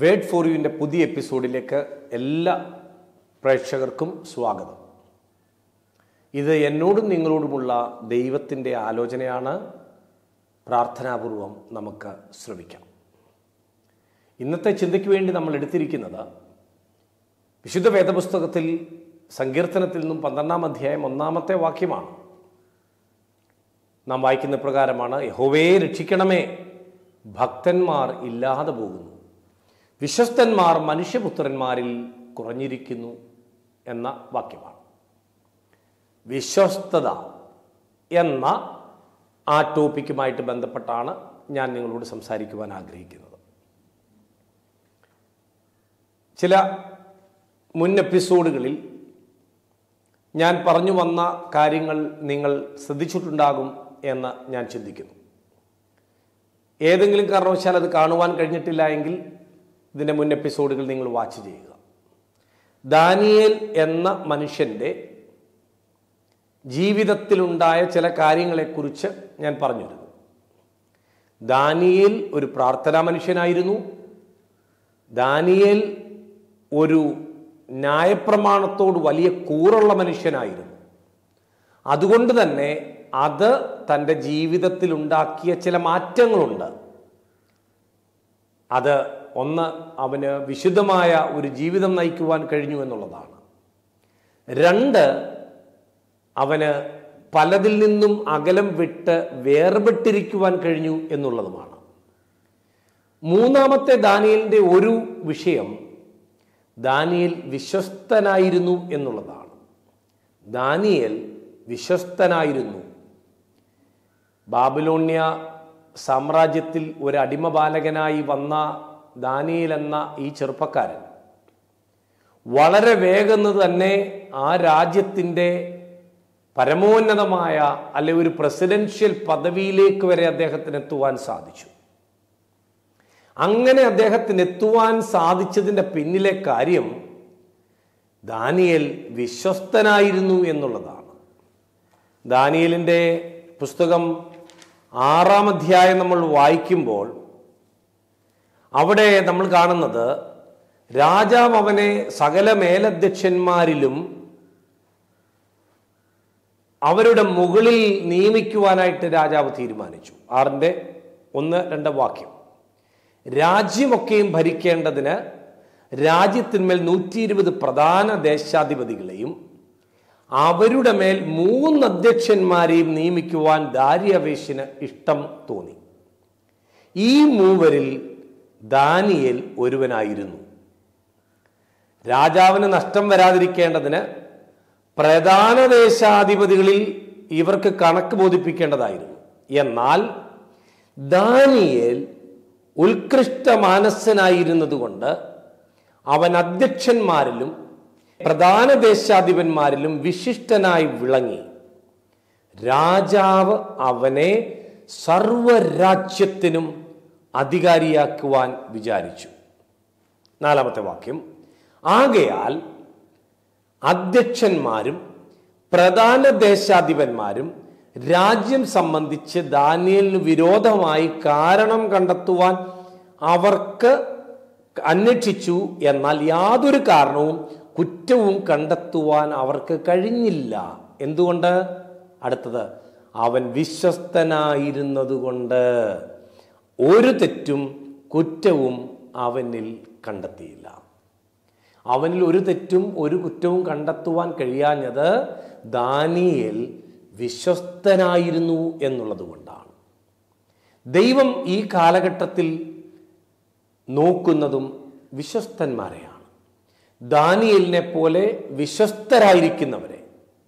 word four യുവിൻ്റെ പുതിയ എപ്പിസോഡിലേക്ക് എല്ലാ പ്രേക്ഷകർക്കും സ്വാഗതം ഇത് എന്നോടും നിങ്ങളോടുമുള്ള ദൈവത്തിൻ്റെ ആലോചനയാണ് പ്രാർത്ഥനാപൂർവം നമുക്ക് ശ്രമിക്കാം ഇന്നത്തെ ചിന്തയ്ക്ക് വേണ്ടി നമ്മൾ എടുത്തിരിക്കുന്നത് വിശുദ്ധ വേദപുസ്തകത്തിൽ സങ്കീർത്തനത്തിൽ നിന്നും പന്ത്രണ്ടാം അധ്യായം ഒന്നാമത്തെ വാക്യമാണ് നാം വായിക്കുന്ന പ്രകാരമാണ് യഹോവയെ രക്ഷിക്കണമേ ഭക്തന്മാർ ഇല്ലാതെ പോകുന്നു വിശ്വസ്തന്മാർ മനുഷ്യപുത്രന്മാരിൽ കുറഞ്ഞിരിക്കുന്നു എന്ന വാക്യമാണ് വിശ്വസ്തത എന്ന ആ ടോപ്പിക്കുമായിട്ട് ബന്ധപ്പെട്ടാണ് ഞാൻ നിങ്ങളോട് സംസാരിക്കുവാൻ ആഗ്രഹിക്കുന്നത് ചില മുൻ എപ്പിസോഡുകളിൽ ഞാൻ പറഞ്ഞു വന്ന കാര്യങ്ങൾ നിങ്ങൾ ശ്രദ്ധിച്ചിട്ടുണ്ടാകും എന്ന് ഞാൻ ചിന്തിക്കുന്നു ഏതെങ്കിലും കാരണവശാൽ അത് കാണുവാൻ കഴിഞ്ഞിട്ടില്ല എങ്കിൽ ഇതിൻ്റെ മുൻ എപ്പിസോഡുകൾ നിങ്ങൾ വാച്ച് ചെയ്യുക ദാനിയേൽ എന്ന മനുഷ്യൻ്റെ ജീവിതത്തിലുണ്ടായ ചില കാര്യങ്ങളെക്കുറിച്ച് ഞാൻ പറഞ്ഞിരുന്നു ദാനിയേൽ ഒരു പ്രാർത്ഥനാ മനുഷ്യനായിരുന്നു ദാനിയേൽ ഒരു ന്യായപ്രമാണത്തോട് വലിയ കൂറുള്ള മനുഷ്യനായിരുന്നു അതുകൊണ്ട് തന്നെ അത് തൻ്റെ ജീവിതത്തിൽ ഉണ്ടാക്കിയ ചില മാറ്റങ്ങളുണ്ട് അത് ഒന്ന് അവന് വിശുദ്ധമായ ഒരു ജീവിതം നയിക്കുവാൻ കഴിഞ്ഞു എന്നുള്ളതാണ് രണ്ട് അവന് പലതിൽ നിന്നും അകലം വിട്ട് വേർപെട്ടിരിക്കുവാൻ കഴിഞ്ഞു എന്നുള്ളതുമാണ് മൂന്നാമത്തെ ദാനിയലിൻ്റെ ഒരു വിഷയം ദാനിയൽ വിശ്വസ്തനായിരുന്നു എന്നുള്ളതാണ് ദാനിയൽ വിശ്വസ്തനായിരുന്നു ബാബിലോണ്യ സാമ്രാജ്യത്തിൽ ഒരു അടിമ ബാലകനായി വന്ന ദാനിയൽ എന്ന ഈ ചെറുപ്പക്കാരൻ വളരെ വേഗം തന്നെ ആ രാജ്യത്തിൻ്റെ പരമോന്നതമായ അല്ലെ ഒരു പ്രസിഡൻഷ്യൽ പദവിയിലേക്ക് വരെ അദ്ദേഹത്തിന് എത്തുവാൻ സാധിച്ചു അങ്ങനെ അദ്ദേഹത്തിന് എത്തുവാൻ സാധിച്ചതിൻ്റെ പിന്നിലെ കാര്യം ദാനിയൽ വിശ്വസ്തനായിരുന്നു എന്നുള്ളതാണ് ദാനിയലിൻ്റെ പുസ്തകം ആറാം അധ്യായം നമ്മൾ വായിക്കുമ്പോൾ അവിടെ നമ്മൾ കാണുന്നത് രാജാവ് അവനെ സകല മേലധ്യക്ഷന്മാരിലും അവരുടെ മുകളിൽ നിയമിക്കുവാനായിട്ട് രാജാവ് തീരുമാനിച്ചു ആറിൻ്റെ ഒന്ന് രണ്ട് വാക്യം രാജ്യമൊക്കെയും ഭരിക്കേണ്ടതിന് രാജ്യത്തിന്മേൽ നൂറ്റി ഇരുപത് പ്രധാന ദേശാധിപതികളെയും അവരുടെ മേൽ മൂന്ന് അധ്യക്ഷന്മാരെയും നിയമിക്കുവാൻ ദാര്യവേശിന് ഇഷ്ടം തോന്നി ഈ മൂവരിൽ ദാനിയേൽ ഒരുവനായിരുന്നു രാജാവിന് നഷ്ടം വരാതിരിക്കേണ്ടതിന് പ്രധാന ദേശാധിപതികളിൽ ഇവർക്ക് കണക്ക് ബോധിപ്പിക്കേണ്ടതായിരുന്നു എന്നാൽ ദാനിയേൽ ഉത്കൃഷ്ട മാനസനായിരുന്നതുകൊണ്ട് അവൻ അധ്യക്ഷന്മാരിലും പ്രധാന ദേശാധിപന്മാരിലും വിശിഷ്ടനായി വിളങ്ങി രാജാവ് അവനെ സർവരാജ്യത്തിനും അധികാരിയാക്കുവാൻ വിചാരിച്ചു നാലാമത്തെ വാക്യം ആകയാൽ അധ്യക്ഷന്മാരും പ്രധാന ദേശാധിപന്മാരും രാജ്യം സംബന്ധിച്ച് ദാനിയലിന് വിരോധമായി കാരണം കണ്ടെത്തുവാൻ അവർക്ക് അന്വേഷിച്ചു എന്നാൽ യാതൊരു കാരണവും കുറ്റവും കണ്ടെത്തുവാൻ അവർക്ക് കഴിഞ്ഞില്ല എന്തുകൊണ്ട് അടുത്തത് അവൻ വിശ്വസ്തനായിരുന്നതുകൊണ്ട് ഒരു തെറ്റും കുറ്റവും അവനിൽ കണ്ടെത്തിയില്ല അവനിൽ ഒരു തെറ്റും ഒരു കുറ്റവും കണ്ടെത്തുവാൻ കഴിയാഞ്ഞത് ദാനിയേൽ വിശ്വസ്തനായിരുന്നു എന്നുള്ളത് കൊണ്ടാണ് ദൈവം ഈ കാലഘട്ടത്തിൽ നോക്കുന്നതും വിശ്വസ്തന്മാരെയാണ് ദാനിയലിനെ പോലെ വിശ്വസ്തരായിരിക്കുന്നവരെ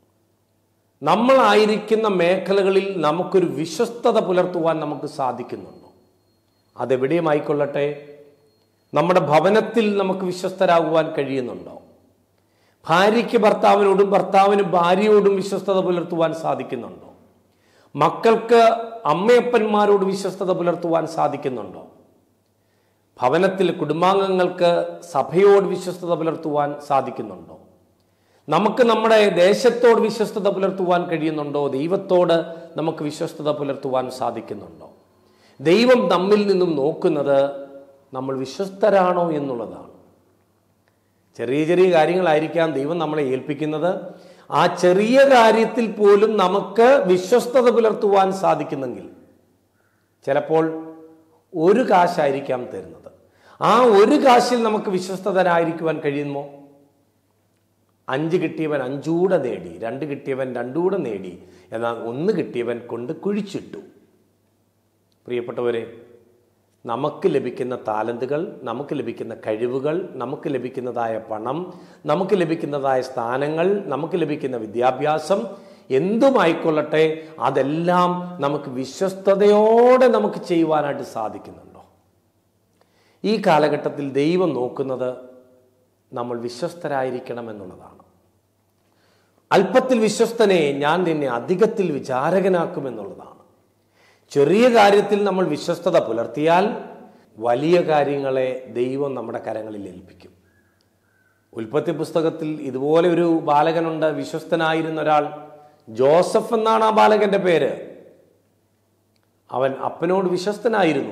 നമ്മളായിരിക്കുന്ന മേഖലകളിൽ നമുക്കൊരു വിശ്വസ്തത പുലർത്തുവാൻ നമുക്ക് സാധിക്കുന്നുണ്ടോ അതെവിടെയും ആയിക്കൊള്ളട്ടെ നമ്മുടെ ഭവനത്തിൽ നമുക്ക് വിശ്വസ്തരാകുവാൻ കഴിയുന്നുണ്ടോ ഭാര്യയ്ക്ക് ഭർത്താവിനോടും ഭർത്താവിന് ഭാര്യയോടും വിശ്വസ്തത പുലർത്തുവാൻ സാധിക്കുന്നുണ്ടോ മക്കൾക്ക് അമ്മയപ്പന്മാരോട് വിശ്വസ്തത പുലർത്തുവാൻ സാധിക്കുന്നുണ്ടോ ഭവനത്തിൽ കുടുംബാംഗങ്ങൾക്ക് സഭയോട് വിശ്വസ്തത പുലർത്തുവാൻ സാധിക്കുന്നുണ്ടോ നമുക്ക് നമ്മുടെ ദേശത്തോട് വിശ്വസ്തത പുലർത്തുവാൻ കഴിയുന്നുണ്ടോ ദൈവത്തോട് നമുക്ക് വിശ്വസ്തത പുലർത്തുവാൻ സാധിക്കുന്നുണ്ടോ ദൈവം നമ്മിൽ നിന്നും നോക്കുന്നത് നമ്മൾ വിശ്വസ്തരാണോ എന്നുള്ളതാണ് ചെറിയ ചെറിയ കാര്യങ്ങളായിരിക്കാം ദൈവം നമ്മളെ ഏൽപ്പിക്കുന്നത് ആ ചെറിയ കാര്യത്തിൽ പോലും നമുക്ക് വിശ്വസ്തത പുലർത്തുവാൻ സാധിക്കുന്നെങ്കിൽ ചിലപ്പോൾ ഒരു കാശായിരിക്കാം തരുന്നത് ആ ഒരു കാശിൽ നമുക്ക് വിശ്വസ്തതരായിരിക്കുവാൻ കഴിയുമോ അഞ്ച് കിട്ടിയവൻ അഞ്ചൂടെ നേടി രണ്ട് കിട്ടിയവൻ രണ്ടൂടെ നേടി എന്നാൽ ഒന്ന് കിട്ടിയവൻ കൊണ്ട് കുഴിച്ചിട്ടു പ്രിയപ്പെട്ടവരെ നമുക്ക് ലഭിക്കുന്ന താലന്തുകൾ നമുക്ക് ലഭിക്കുന്ന കഴിവുകൾ നമുക്ക് ലഭിക്കുന്നതായ പണം നമുക്ക് ലഭിക്കുന്നതായ സ്ഥാനങ്ങൾ നമുക്ക് ലഭിക്കുന്ന വിദ്യാഭ്യാസം എന്തുമായിക്കൊള്ളട്ടെ അതെല്ലാം നമുക്ക് വിശ്വസ്തയോടെ നമുക്ക് ചെയ്യുവാനായിട്ട് സാധിക്കുന്നുണ്ടോ ഈ കാലഘട്ടത്തിൽ ദൈവം നോക്കുന്നത് നമ്മൾ വിശ്വസ്തരായിരിക്കണം എന്നുള്ളതാണ് അല്പത്തിൽ വിശ്വസ്തനെ ഞാൻ നിന്നെ അധികത്തിൽ വിചാരകനാക്കുമെന്നുള്ളതാണ് ചെറിയ കാര്യത്തിൽ നമ്മൾ വിശ്വസ്തത പുലർത്തിയാൽ വലിയ കാര്യങ്ങളെ ദൈവം നമ്മുടെ കരങ്ങളിൽ ഏൽപ്പിക്കും ഉൽപ്പത്തി പുസ്തകത്തിൽ ഇതുപോലെ ഒരു ബാലകനുണ്ട് വിശ്വസ്തനായിരുന്ന ഒരാൾ ജോസഫ് എന്നാണ് ആ ബാലകന്റെ പേര് അവൻ അപ്പനോട് വിശ്വസ്തനായിരുന്നു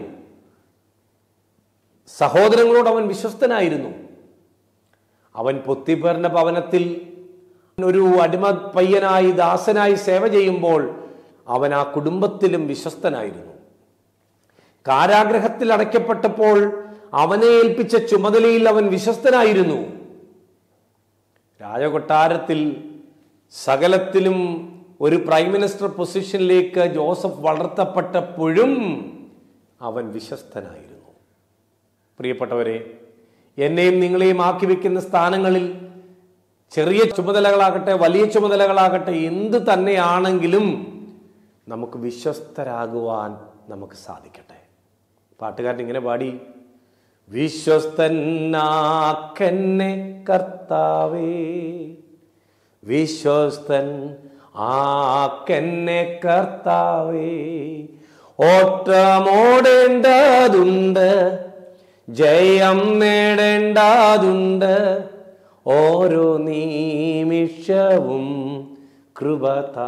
സഹോദരങ്ങളോട് അവൻ വിശ്വസ്തനായിരുന്നു അവൻ പൊത്തിപ്പേറിന്റെ ഭവനത്തിൽ ഒരു അടിമ പയ്യനായി ദാസനായി സേവ ചെയ്യുമ്പോൾ അവൻ ആ കുടുംബത്തിലും വിശ്വസ്തനായിരുന്നു കാരാഗ്രഹത്തിൽ അടയ്ക്കപ്പെട്ടപ്പോൾ അവനെ ഏൽപ്പിച്ച ചുമതലയിൽ അവൻ വിശ്വസ്തനായിരുന്നു രാജകൊട്ടാരത്തിൽ സകലത്തിലും ഒരു പ്രൈം മിനിസ്റ്റർ പൊസിഷനിലേക്ക് ജോസഫ് വളർത്തപ്പെട്ടപ്പോഴും അവൻ വിശ്വസ്തനായിരുന്നു പ്രിയപ്പെട്ടവരെ എന്നെയും നിങ്ങളെയും ആക്കി വെക്കുന്ന സ്ഥാനങ്ങളിൽ ചെറിയ ചുമതലകളാകട്ടെ വലിയ ചുമതലകളാകട്ടെ എന്ത് തന്നെയാണെങ്കിലും നമുക്ക് വിശ്വസ്തരാകുവാൻ നമുക്ക് സാധിക്കട്ടെ പാട്ടുകാരൻ ഇങ്ങനെ പാടി വിശ്വസ്തനാക്കെന്നെ കർത്താവേ വിശ്വസ്തൻ ആക്കെന്നെ കർത്താവേ ഓട്ടമോടേണ്ടതുണ്ട് ജയം നേടേണ്ടതുണ്ട് ഓരോ നിമിഷവും കൃപതാ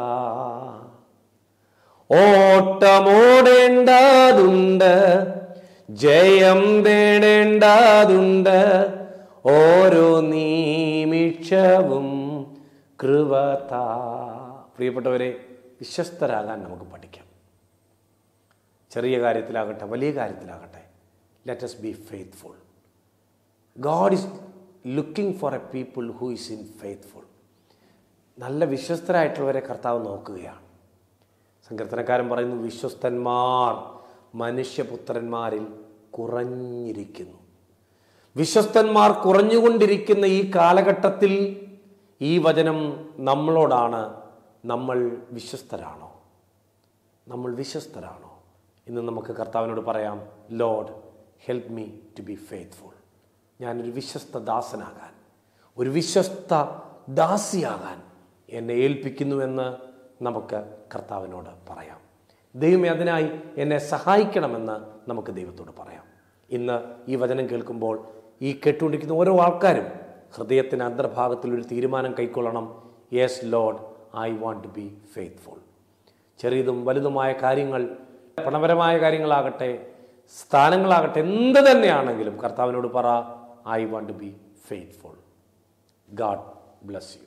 ഓട്ടമോടേണ്ടതുണ്ട് ജയം നേടേണ്ടതുണ്ട് ഓരോ നിമിഷവും കൃപതാ പ്രിയപ്പെട്ടവരെ വിശ്വസ്തരാകാൻ നമുക്ക് പഠിക്കാം ചെറിയ കാര്യത്തിലാകട്ടെ വലിയ കാര്യത്തിലാകട്ടെ let us be faithful God is looking for a people who is in faithful നല്ല വിശ്വസ്തരായിട്ടുള്ളവരെ കർത്താവ് നോക്കുകയാണ് സങ്കീർത്തനക്കാരൻ പറയുന്നു വിശ്വസ്തന്മാർ മനുഷ്യപുത്രന്മാരിൽ കുറഞ്ഞിരിക്കുന്നു വിശ്വസ്തന്മാർ കുറഞ്ഞുകൊണ്ടിരിക്കുന്ന ഈ കാലഘട്ടത്തിൽ ഈ വചനം നമ്മളോടാണ് നമ്മൾ വിശ്വസ്തരാണോ നമ്മൾ വിശ്വസ്തരാണോ ഇന്ന് നമുക്ക് കർത്താവിനോട് പറയാം Lord help me to be faithful ഞാനൊരു വിശ്വസ്ത ദാസനാകാൻ ഒരു വിശ്വസ്ത ദാസിയാകാൻ എന്നെ ഏൽപ്പിക്കുന്നുവെന്ന് നമുക്ക് കർത്താവിനോട് പറയാം ദൈവമേ അതിനായി എന്നെ സഹായിക്കണമെന്ന് നമുക്ക് ദൈവത്തോട് പറയാം ഇന്ന് ഈ വചനം കേൾക്കുമ്പോൾ ഈ കേട്ടുകൊണ്ടിരിക്കുന്ന ഓരോ ആൾക്കാരും ഹൃദയത്തിന് അന്തർഭാഗത്തിൽ ഒരു തീരുമാനം കൈക്കൊള്ളണം yes Lord I want to be faithful ചെറിയതും വലുതുമായ കാര്യങ്ങൾ പണപരമായ കാര്യങ്ങളാകട്ടെ സ്ഥാനങ്ങളാകട്ടെ എന്ത് തന്നെയാണെങ്കിലും കർത്താവിനോട് പറ I want to be faithful God bless U